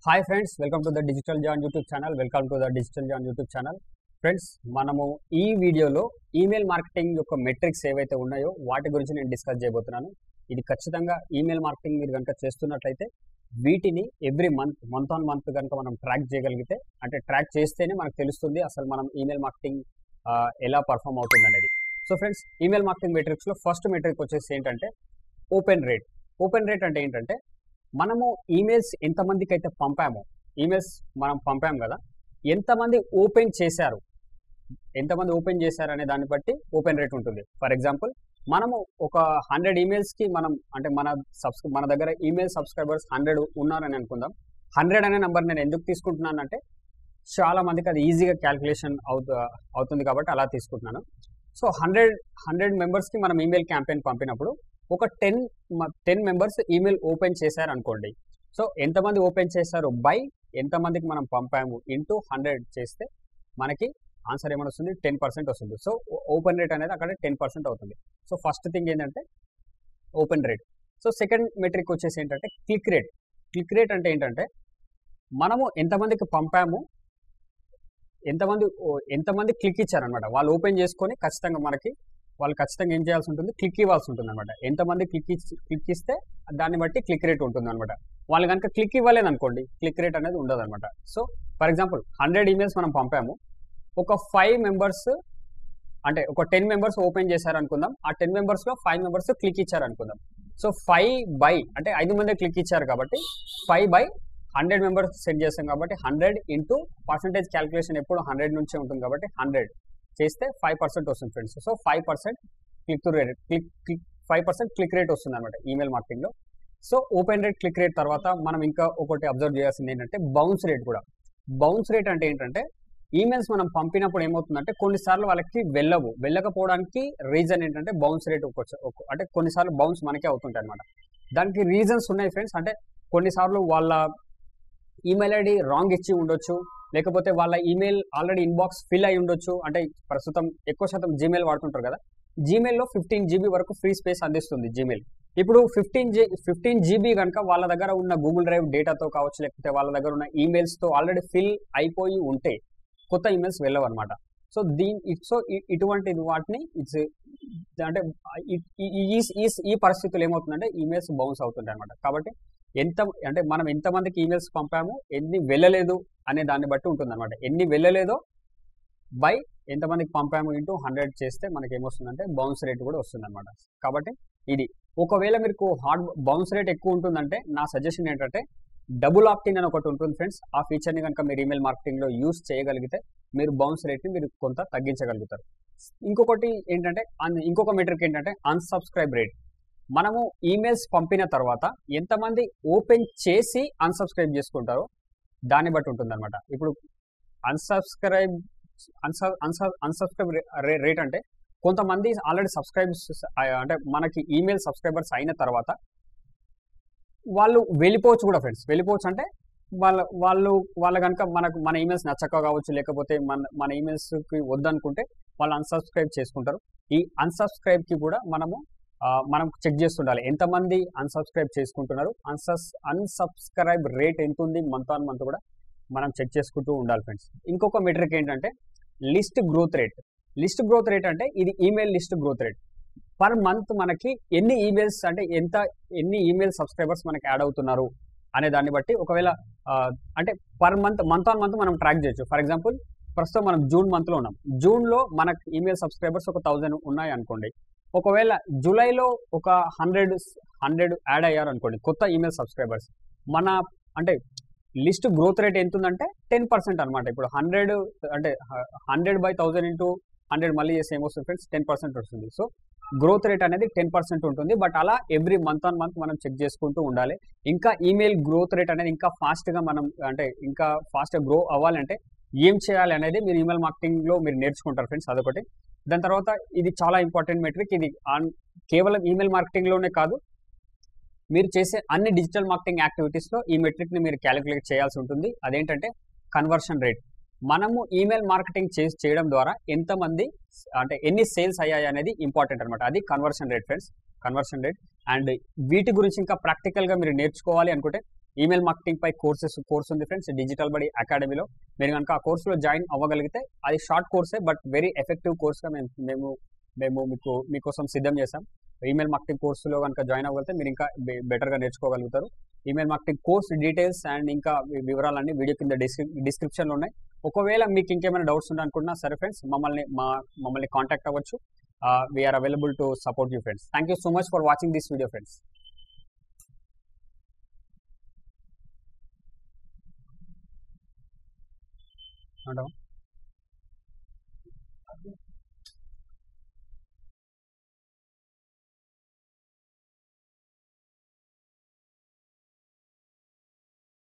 hi friends welcome to the digital John YouTube channel welcome to the digital John YouTube channel friends మనము ఈ వీడియోలో email marketing యొక్క metrics ఏవైతే ఉన్నాయో వాటి గురించి నేను డిస్కస్ చేయబోతున్నాను ఇది ఖచ్చితంగా ఈమెయిల్ మార్కెటింగ్ మీరు కనుక చేస్తున్నట్లయితే వీటిని every month month on month కనుక మనం ట్రాక్ చేయగలిగితే అంటే ట్రాక్ చేస్తేనే మనకు తెలుస్తుంది అసలు మనం ఈమెయిల్ మార్కెటింగ్ ఎలా పర్ఫామ్ అవుతుంది అనేది సో ఫ్రెండ్స్ ఈమెయిల్ మార్కెటింగ్ మెట్రిక్స్లో ఫస్ట్ మెట్రిక్ వచ్చేసి ఏంటంటే ఓపెన్ రేట్ ఓపెన్ రేట్ అంటే ఏంటంటే మనము ఈమెయిల్స్ ఎంతమందికి అయితే పంపామో ఈమెయిల్స్ మనం పంపాం కదా ఎంతమంది ఓపెన్ చేశారు ఎంతమంది ఓపెన్ చేశారు అనే దాన్ని బట్టి ఓపెన్ రేట్ ఉంటుంది ఫర్ ఎగ్జాంపుల్ మనము ఒక హండ్రెడ్ ఈమెయిల్స్కి మనం అంటే మన సబ్స్క్రై మన దగ్గర ఈమెయిల్ సబ్స్క్రైబర్స్ హండ్రెడ్ ఉన్నారని అనుకుందాం హండ్రెడ్ అనే నెంబర్ నేను ఎందుకు తీసుకుంటున్నానంటే చాలా మందికి అది ఈజీగా క్యాల్కులేషన్ అవుతు అవుతుంది కాబట్టి అలా తీసుకుంటున్నాను సో హండ్రెడ్ హండ్రెడ్ మెంబర్స్కి మనం ఈమెయిల్ క్యాంపెయిన్ పంపినప్పుడు ఒక ten ten members email open చేశారు అనుకోండి సో ఎంతమంది ఓపెన్ చేశారు బై ఎంతమందికి మనం పంపాము ఇంటూ హండ్రెడ్ చేస్తే మనకి ఆన్సర్ ఏమైనా వస్తుంది టెన్ పర్సెంట్ వస్తుంది సో ఓపెన్ రేట్ అనేది అక్కడ టెన్ పర్సెంట్ అవుతుంది సో ఫస్ట్ థింగ్ ఏంటంటే open rate so second metric వచ్చేసి ఏంటంటే క్లిక్ రేట్ క్లిక్ రేట్ అంటే ఏంటంటే మనము ఎంతమందికి పంపాము ఎంతమంది ఎంతమంది క్లిక్ ఇచ్చారనమాట వాళ్ళు ఓపెన్ చేసుకొని ఖచ్చితంగా మనకి వాళ్ళు ఖచ్చితంగా ఏం చేయాల్సి ఉంటుంది క్లిక్ ఇవ్వాల్సి ఉంటుంది అనమాట ఎంతమంది క్లిక్ ఇచ్చి క్లిక్ ఇస్తే దాన్ని బట్టి క్లిక్ రేట్ ఉంటుంది అనమాట వాళ్ళు కనుక క్లిక్ ఇవ్వలేదు అనుకోండి క్లిక్ రేట్ అనేది ఉండదు అనమాట so for example hundred emails మనం పంపాము ఒక ఫైవ్ మెంబర్స్ అంటే ఒక టెన్ మెంబర్స్ ఓపెన్ చేశారు అనుకుందాం ఆ టెన్ మెంబర్స్లో ఫైవ్ మెంబర్స్ క్లిక్ ఇచ్చారు అనుకుందాం సో ఫైవ్ బై అంటే ఐదు మంది క్లిక్ ఇచ్చారు కాబట్టి five by hundred members set చేస్తాం కాబట్టి హండ్రెడ్ ఇంటూ పర్సంటేజ్ క్యాలిక్యులేషన్ ఎప్పుడు హండ్రెడ్ నుంచే ఉంటుంది కాబట్టి హండ్రెడ్ చేస్తే ఫైవ్ పర్సెంట్ వస్తుంది friends so five percent click rate click click five percent click rate వస్తుంది అనమాట ఈమెయిల్ మార్కెటింగ్లో so open rate click rate తర్వాత మనం ఇంకా ఒకటి అబ్జర్వ్ చేయాల్సింది ఏంటంటే బౌన్స్ రేట్ కూడా బౌన్స్ రేట్ అంటే ఏంటంటే ఈమెయిల్స్ మనం పంపినప్పుడు ఏమవుతుందంటే కొన్నిసార్లు వాళ్ళకి వెళ్ళవు వెళ్ళకపోవడానికి రీజన్ ఏంటంటే బౌన్స్ రేట్ అంటే కొన్నిసార్లు బౌన్స్ మనకే అవుతుంటాయి అనమాట దానికి రీజన్స్ ఉన్నాయి ఫ్రెండ్స్ అంటే కొన్నిసార్లు వాళ్ళ ఈమెయిల్ ఐడి రాంగ్ ఇచ్చి ఉండొచ్చు లేకపోతే వాళ్ళ ఈమెయిల్ ఆల్రెడీ ఇన్బాక్స్ ఫిల్ అయి ఉండొచ్చు అంటే ప్రస్తుతం ఎక్కువ శాతం జీమెయిల్ వాడుతుంటారు కదా జీమెయిల్లో ఫిఫ్టీన్ జీబీ వరకు ఫ్రీ స్పేస్ అందిస్తుంది జీమెయిల్ ఇప్పుడు ఫిఫ్టీన్ జీ ఫిఫ్టీన్ జీబీ కనుక వాళ్ళ దగ్గర ఉన్న గూగుల్ డ్రైవ్ డేటాతో కావచ్చు లేకపోతే వాళ్ళ దగ్గర ఉన్న ఈమెయిల్స్తో ఆల్రెడీ ఫిల్ అయిపోయి ఉంటే కొత్త ఈమెయిల్స్ వెళ్ళవు అనమాట సో దీని సో ఇటువంటి వాటిని ఇట్స్ అంటే ఈ ఈ పరిస్థితులు ఏమవుతుందంటే ఈమెయిల్స్ బౌన్స్ అవుతుంటాయి అనమాట కాబట్టి ఎంత అంటే మనం ఎంతమందికి ఈమెయిల్స్ పంపాము ఎన్ని వెళ్ళలేదు అనే దాన్ని బట్టి ఉంటుంది అనమాట ఎన్ని వెళ్ళలేదో బై ఎంతమందికి పంపాము ఇంటూ హండ్రెడ్ చేస్తే మనకి ఏమొస్తుందంటే బౌన్స్ రేట్ కూడా వస్తుంది అనమాట కాబట్టి ఇది ఒకవేళ మీకు హార్డ్ బౌన్స్ రేట్ ఎక్కువ ఉంటుందంటే నా సజెషన్ ఏంటంటే డబుల్ ఆప్టిన్ అని ఒకటి ఉంటుంది ఫ్రెండ్స్ ఆ ఫీచర్ని కనుక మీరు ఈమెయిల్ మార్కెటింగ్లో యూస్ చేయగలిగితే మీరు బౌన్స్ రేట్ని మీరు కొంత తగ్గించగలుగుతారు ఇంకొకటి ఏంటంటే ఇంకొక మెట్రిక్ ఏంటంటే అన్సబ్స్క్రైబ్ రేట్ మనము ఈమెయిల్స్ పంపిన తర్వాత ఎంతమంది ఓపెన్ చేసి అన్సబ్స్క్రైబ్ చేసుకుంటారో దాన్ని బట్టి ఉంటుందన్నమాట ఇప్పుడు అన్సబ్స్క్రైబ్ అన్సబ్స్క్రైబ్ రేట్ అంటే కొంతమంది ఆల్రెడీ సబ్స్క్రైబ్ అంటే మనకి ఈమెయిల్ సబ్స్క్రైబర్స్ అయిన తర్వాత వాళ్ళు వెళ్ళిపోవచ్చు కూడా ఫ్రెండ్స్ వెళ్ళిపోవచ్చు అంటే వాళ్ళ వాళ్ళు వాళ్ళ కనుక మనకు మన ఈమెయిల్స్ నచ్చక కావచ్చు లేకపోతే మన మన ఈమెయిల్స్కి వద్దనుకుంటే వాళ్ళు అన్సబ్స్క్రైబ్ చేసుకుంటారు ఈ అన్సబ్స్క్రైబ్కి కూడా మనము మనం చెక్ చేస్తుండాలి ఎంతమంది అన్సబ్స్క్రైబ్ చేసుకుంటున్నారు అన్సబ్ అన్సబ్స్క్రైబ్ రేట్ ఎంత ఉంది మంత్ ఆన్ మంత్ కూడా మనం చెక్ చేసుకుంటూ ఉండాలి ఫ్రెండ్స్ ఇంకొక మెట్రిక్ ఏంటంటే list growth rate list growth rate అంటే ఇది email list growth rate per month మనకి ఎన్ని ఈమెయిల్స్ అంటే ఎంత ఎన్ని ఈమెయిల్ సబ్స్క్రైబర్స్ మనకి యాడ్ అవుతున్నారు అనే దాన్ని బట్టి ఒకవేళ అంటే per month month on month మనం ట్రాక్ చేయొచ్చు ఫర్ ఎగ్జాంపుల్ ప్రస్తుతం మనం జూన్ మంత్లో ఉన్నాం జూన్లో మనకు ఈమెయిల్ సబ్స్క్రైబర్స్ ఒక థౌజండ్ ఉన్నాయి అనుకోండి ఒకవేళ జూలైలో ఒక హండ్రెడ్ హండ్రెడ్ యాడ్ అయ్యారు అనుకోండి కొత్త ఈమెయిల్ సబ్స్క్రైబర్స్ మన అంటే లిస్ట్ గ్రోత్ రేట్ ఎంత ఉందంటే టెన్ పర్సెంట్ అనమాట ఇప్పుడు హండ్రెడ్ అంటే hundred by thousand into hundred మళ్ళీ చేస్తే ఏమొస్తుంది ఫ్రెండ్స్ టెన్ పర్సెంట్ వస్తుంది సో గ్రోత్ రేట్ అనేది టెన్ పర్సెంట్ ఉంటుంది బట్ అలా ఎవ్రీ మంత్ ఆన్ మంత్ మనం చెక్ చేసుకుంటూ ఉండాలి ఇంకా ఈమెయిల్ గ్రోత్ రేట్ అనేది ఇంకా ఫాస్ట్గా మనం అంటే ఇంకా ఫాస్ట్గా గ్రో అవ్వాలంటే ఏం చేయాలి అనేది మీరు ఈమెయిల్ మార్కెటింగ్లో మీరు నేర్చుకుంటారు ఫ్రెండ్స్ అదొకటి దాని తర్వాత ఇది చాలా ఇంపార్టెంట్ మెట్రిక్ ఇది ఆన్ కేవలం ఈమెయిల్ మార్కెటింగ్లోనే కాదు మీరు చేసే అన్ని డిజిటల్ మార్కెటింగ్ యాక్టివిటీస్లో ఈ మెట్రిక్ని మీరు క్యాలిక్యులేట్ చేయాల్సి ఉంటుంది అదేంటంటే కన్వర్షన్ రేట్ మనము ఈమెయిల్ మార్కెటింగ్ చేసి చేయడం ద్వారా ఎంతమంది అంటే ఎన్ని సేల్స్ అయ్యాయి అనేది ఇంపార్టెంట్ అనమాట అది conversion rate friends conversion rate and వీటి గురించి ఇంకా ప్రాక్టికల్గా మీరు నేర్చుకోవాలి అనుకుంటే ఈమెయిల్ మార్కెటింగ్ పై కోర్సెస్ కోర్స్ ఉంది ఫ్రెండ్స్ డిజిటల్ బడి అకాడమీలో మీరు కనుక ఆ కోర్సులో జాయిన్ అవ్వగలిగితే అది షార్ట్ కోర్సే బట్ వెరీ ఎఫెక్టివ్ కోర్స్గా మేము మేము మేము మీకు మీకోసం సిద్ధం చేశాం ఈమెయిల్ మార్కెటింగ్ కోర్సులో కనుక జాయిన్ అవ్వగలిగితే మీరు ఇంకా బెటర్గా నేర్చుకోగలుగుతారు email marketing course details and ఇంకా వి- వివరాలన్నీ వీడియో కింద డిస్క్రి డిస్క్రిప్షన్లో ఉన్నాయి ఒకవేళ మీకు ఇంకేమైనా డౌట్స్ ఉంటే అనుకుంటున్నా సరే ఫ్రెండ్స్ మమ్మల్ని మా మమ్మల్ని కాంటాక్ట్ అవ్వచ్చు we are available to support you friends thank you so much for watching this video friends ఉంటాం